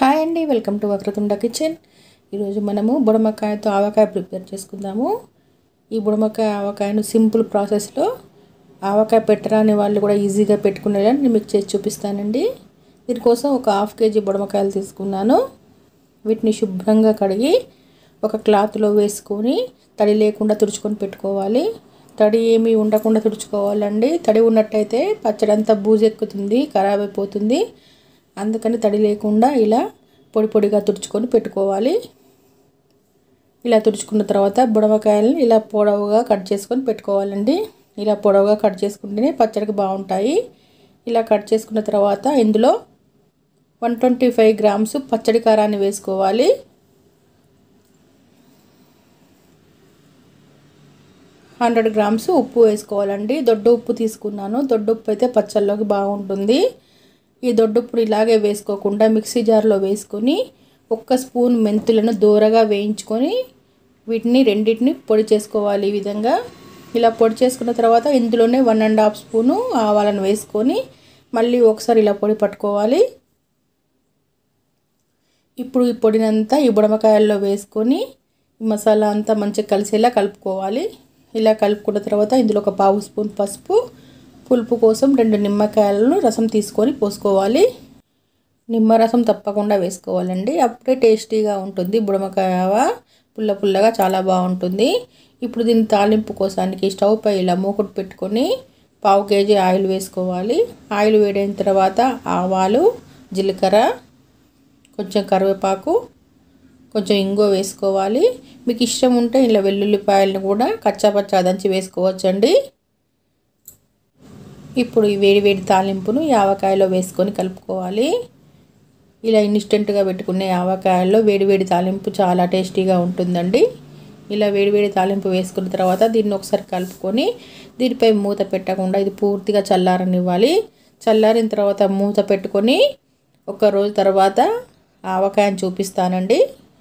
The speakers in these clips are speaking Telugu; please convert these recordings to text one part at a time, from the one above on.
హాయ్ అండి వెల్కమ్ టు వక్రతుండ కిచెన్ ఈరోజు మనము బుడమకాయతో ఆవకాయ ప్రిపేర్ చేసుకుందాము ఈ బుడమకాయ ఆవకాయను సింపుల్ ప్రాసెస్లో ఆవకాయ పెట్టరాని వాళ్ళు కూడా ఈజీగా పెట్టుకునేలా నేను మీకు చేసి చూపిస్తానండి దీనికోసం ఒక హాఫ్ కేజీ బుడమకాయలు తీసుకున్నాను వీటిని శుభ్రంగా కడిగి ఒక క్లాత్లో వేసుకొని తడి లేకుండా తుడుచుకొని పెట్టుకోవాలి తడి ఏమీ ఉండకుండా తుడుచుకోవాలండి తడి ఉన్నట్టయితే పచ్చడి అంతా బూజెక్కుతుంది ఖరాబ్ అయిపోతుంది అందుకని తడి లేకుండా ఇలా పొడి పొడిగా తుడుచుకొని పెట్టుకోవాలి ఇలా తుడుచుకున్న తర్వాత బుడమకాయలను ఇలా పొడవుగా కట్ చేసుకొని పెట్టుకోవాలండి ఇలా పొడవుగా కట్ చేసుకుంటేనే పచ్చడికి బాగుంటాయి ఇలా కట్ చేసుకున్న తర్వాత ఇందులో వన్ ట్వంటీ ఫైవ్ గ్రామ్స్ పచ్చడి కారాన్ని వేసుకోవాలి హండ్రెడ్ గ్రామ్స్ ఉప్పు వేసుకోవాలండి దొడ్డు ఉప్పు తీసుకున్నాను దొడ్డు ఉప్పు అయితే పచ్చళ్ళలోకి బాగుంటుంది ఈ దొడ్డుప్పుడు ఇలాగే వేసుకోకుండా మిక్సీ జార్లో వేసుకొని ఒక్క స్పూన్ మెంతులను దూరగా వేయించుకొని వీటిని రెండింటిని పొడి చేసుకోవాలి ఈ విధంగా ఇలా పొడి చేసుకున్న తర్వాత ఇందులోనే వన్ అండ్ హాఫ్ స్పూను ఆవాలను వేసుకొని మళ్ళీ ఒకసారి ఇలా పొడి పట్టుకోవాలి ఇప్పుడు ఈ పొడినంతా ఈ బుడమకాయల్లో వేసుకొని మసాలా అంతా మంచిగా కలిసేలా కలుపుకోవాలి ఇలా కలుపుకున్న తర్వాత ఇందులో ఒక పావు స్పూన్ పసుపు పులుపు కోసం రెండు నిమ్మకాయలను రసం తీసుకొని పోసుకోవాలి నిమ్మరసం తప్పకుండా వేసుకోవాలండి అప్పుడే టేస్టీగా ఉంటుంది బుడమకాయ పుల్ల పుల్లగా చాలా బాగుంటుంది ఇప్పుడు దీని తాలింపు కోసానికి స్టవ్ పై ఇలా మూకుడు పెట్టుకొని పావు కేజీ ఆయిల్ వేసుకోవాలి ఆయిల్ వేడైన తర్వాత ఆవాలు జీలకర్ర కొంచెం కరివేపాకు కొంచెం ఇంగో వేసుకోవాలి మీకు ఇష్టం ఉంటే ఇలా వెల్లుల్లిపాయలను కూడా కచ్చాపచ్చా దంచి వేసుకోవచ్చండి ఇప్పుడు ఈ వేడి వేడి తాలింపును ఈ ఆవకాయలో వేసుకొని కలుపుకోవాలి ఇలా ఇన్స్టెంట్గా పెట్టుకునే ఆవకాయల్లో వేడి వేడి తాలింపు చాలా టేస్టీగా ఉంటుందండి ఇలా వేడి వేడి తాలింపు వేసుకున్న తర్వాత దీన్ని ఒకసారి కలుపుకొని దీనిపై మూత పెట్టకుండా ఇది పూర్తిగా చల్లారనివ్వాలి చల్లారిన తర్వాత మూత పెట్టుకొని ఒక రోజు తర్వాత ఆవకాయని చూపిస్తానండి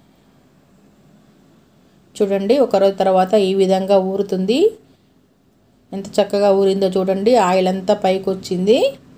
చూడండి ఒక రోజు తర్వాత ఈ విధంగా ఊరుతుంది ఎంత చక్కగా ఊరిందో చూడండి ఆయిల్ అంతా పైకి వచ్చింది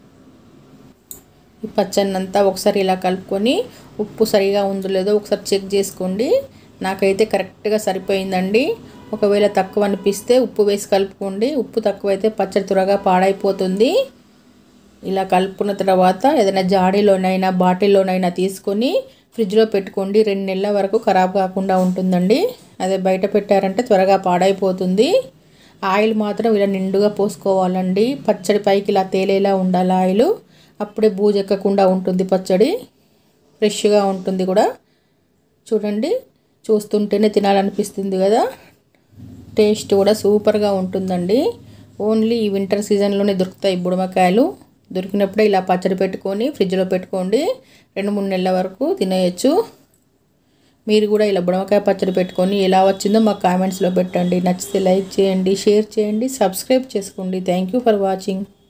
ఈ పచ్చన్నంతా ఒకసారి ఇలా కలుపుకొని ఉప్పు సరిగా ఉందో లేదో ఒకసారి చెక్ చేసుకోండి నాకైతే కరెక్ట్గా సరిపోయిందండి ఒకవేళ తక్కువ అనిపిస్తే ఉప్పు వేసి కలుపుకోండి ఉప్పు తక్కువైతే పచ్చడి త్వరగా పాడైపోతుంది ఇలా కలుపుకున్న తర్వాత ఏదైనా జాడీలోనైనా బాటిల్లోనైనా తీసుకొని ఫ్రిడ్జ్లో పెట్టుకోండి రెండు నెలల వరకు ఖరాబ్ కాకుండా ఉంటుందండి అదే బయట పెట్టారంటే త్వరగా పాడైపోతుంది ఆయిల్ మాత్రం ఇలా నిండుగా పోసుకోవాలండి పచ్చడి పైకి ఇలా తేలేలా ఉండాలి ఆయిల్ అప్పుడే బూజెక్కకుండా ఉంటుంది పచ్చడి ఫ్రెష్గా ఉంటుంది కూడా చూడండి చూస్తుంటేనే తినాలనిపిస్తుంది కదా టేస్ట్ కూడా సూపర్గా ఉంటుందండి ఓన్లీ ఈ వింటర్ సీజన్లోనే దొరుకుతాయి బుడమకాయలు దొరికినప్పుడే ఇలా పచ్చడి పెట్టుకొని ఫ్రిడ్జ్లో పెట్టుకోండి రెండు మూడు నెలల వరకు తినేయచ్చు మీరు కూడా ఇలా బుడమకాయ పచ్చడి పెట్టుకొని ఎలా వచ్చిందో మాకు కామెంట్స్లో పెట్టండి నచ్చితే లైక్ చేయండి షేర్ చేయండి సబ్స్క్రైబ్ చేసుకోండి థ్యాంక్ యూ ఫర్ వాచింగ్